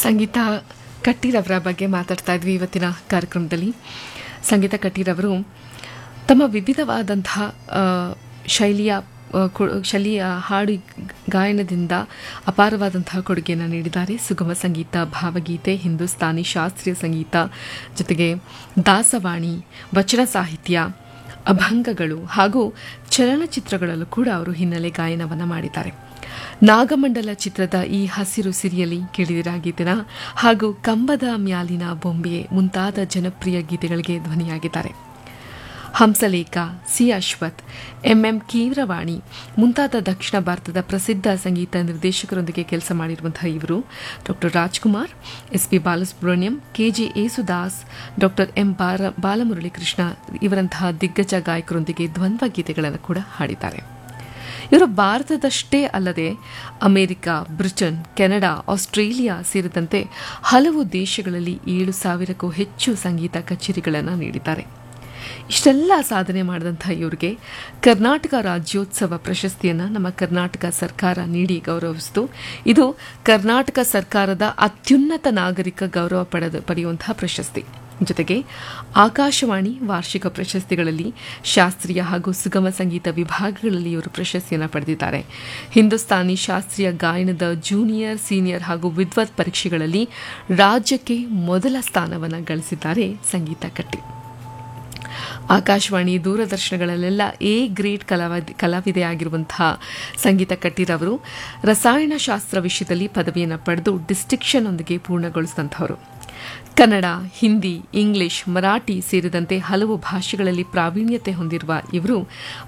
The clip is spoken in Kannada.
ಸಂಗೀತ ಕಟ್ಟಿರವರ ಬಗ್ಗೆ ಮಾತಾಡ್ತಾ ಇದ್ವಿ ಇವತ್ತಿನ ಕಾರ್ಯಕ್ರಮದಲ್ಲಿ ಸಂಗೀತ ಕಟ್ಟಿರವರು ತಮ್ಮ ವಿವಿಧವಾದಂತಹ ಆ, ಶೈಲಿಯ ಆ, ಕೊ- ಶೈಲಿಯ ಹಾಡು ಗಾಯನದಿಂದ ಅಪಾರವಾದಂತಹ ಕೊಡುಗೆಯನ್ನು ನೀಡಿದ್ದಾರೆ ಸುಗಮ ಸಂಗೀತ ಭಾವಗೀತೆ ಹಿಂದೂಸ್ತಾನಿ ಶಾಸ್ತ್ರೀಯ ಸಂಗೀತ ಜೊತೆಗೆ ದಾಸವಾಣಿ ವಚನ ಸಾಹಿತ್ಯ ಅಭಂಗಗಳು ಹಾಗೂ ಚಲನಚಿತ್ರಗಳಲ್ಲೂ ಕೂಡ ಅವರು ಹಿನ್ನೆಲೆ ಗಾಯನವನ್ನು ಮಾಡಿದ್ದಾರೆ ನಾಗಮಂಡಲ ಚಿತ್ರದ ಈ ಹಸಿರು ಸಿರಿಯಲಿ ಕೇಳಿದಿರ ಗೀತೆನ ಹಾಗೂ ಕಂಬದ ಮ್ಯಾಲಿನ ಬೊಂಬೆ ಮುಂತಾದ ಜನಪ್ರಿಯ ಗೀತೆಗಳಿಗೆ ಧ್ವನಿಯಾಗಿದ್ದಾರೆ ಹಂಸಲೇಖ ಸಿ ಅಶ್ವಥ್ ಎಂಎಂ ಕೀವ್ರವಾಣಿ ಮುಂತಾದ ದಕ್ಷಿಣ ಭಾರತದ ಪ್ರಸಿದ್ಧ ಸಂಗೀತ ನಿರ್ದೇಶಕರೊಂದಿಗೆ ಕೆಲಸ ಮಾಡಿರುವಂತಹ ಇವರು doctor Rajkumar S P Balasubrahmanyam KJ Yesudas doctor M Bala Balamurali Krishna ಇವರಂತಹ ದಿಗ್ಗಜ ಗಾಯಕರೊಂದಿಗೆ ದ್ವಂದ್ವ ಗೀತೆಗಳನ್ನು ಕೂಡ ಹಾಡಿದ್ದಾರೆ ಇವರು ಭಾರತದಷ್ಟೇ ಅಲ್ಲದೆ ಅಮೆರಿಕ ಬ್ರಿಟನ್ ಕೆನಡಾ ಆಸ್ಟ್ರೇಲಿಯಾ ಸೇರಿದಂತೆ ಹಲವು ದೇಶಗಳಲ್ಲಿ ಏಳು ಸಾವಿರಕ್ಕೂ ಹೆಚ್ಚು ಸಂಗೀತ ಕಚೇರಿಗಳನ್ನು ನೀಡಿದ್ದಾರೆ ಇಷ್ಟೆಲ್ಲ ಸಾಧನೆ ಮಾಡಿದಂಥ ಇವರಿಗೆ ಕರ್ನಾಟಕ ರಾಜ್ಯೋತ್ಸವ ಪ್ರಶಸ್ತಿಯನ್ನು ನಮ್ಮ ಕರ್ನಾಟಕ ಸರ್ಕಾರ ನೀಡಿ ಗೌರವಿಸಿತು ಇದು ಕರ್ನಾಟಕ ಸರ್ಕಾರದ ಅತ್ಯುನ್ನತ ನಾಗರಿಕ ಗೌರವ ಪಡೆದ ಪಡೆಯುವಂತಹ ಪ್ರಶಸ್ತಿ ಜೊತೆಗೆ ಆಕಾಶವಾಣಿ ವಾರ್ಷಿಕ ಪ್ರಶಸ್ತಿಗಳಲ್ಲಿ ಶಾಸ್ತ್ರೀಯ ಹಾಗೂ ಸುಗಮ ಸಂಗೀತ ವಿಭಾಗಗಳಲ್ಲಿ ಇವರು ಪ್ರಶಸ್ತಿಯನ್ನು ಪಡೆದಿದ್ದಾರೆ ಹಿಂದೂಸ್ತಾನಿ ಶಾಸ್ತ್ರೀಯ ಗಾಯನದ ಜೂನಿಯರ್ ಸೀನಿಯರ್ ಹಾಗೂ ವಿದ್ವತ್ ಪರೀಕ್ಷೆಗಳಲ್ಲಿ ರಾಜ್ಯಕ್ಕೆ ಮೊದಲ ಸ್ಥಾನವನ್ನು ಗಳಿಸಿದ್ದಾರೆ ಸಂಗೀತ ಕಟ್ಟಿ ಆಕಾಶವಾಣಿ ದೂರದರ್ಶನಗಳಲ್ಲೆಲ್ಲ ಎ ಗ್ರೇಡ್ ಕಲಾವಿದ ಕಲಾವಿದೆ ಆಗಿರುವಂತಹ ಸಂಗೀತ ಕಟ್ಟಿರವರು ರಸಾಯನಶಾಸ್ತ್ರ ವಿಷಯದಲ್ಲಿ ಪದವಿಯನ್ನು ಪಡೆದು ಡಿಸ್ಟಿಕ್ಷನ್ ಒಂದಿಗೆ ಪೂರ್ಣಗೊಳಿಸಿದಂಥವರು ಕನ್ನಡ ಹಿಂದಿ ಇಂಗ್ಲಿಷ್ ಮರಾಠಿ ಸೇರಿದಂತೆ ಹಲವು ಭಾಷೆಗಳಲ್ಲಿ ಪ್ರಾವೀಣ್ಯತೆ ಹೊಂದಿರುವ ಇವರು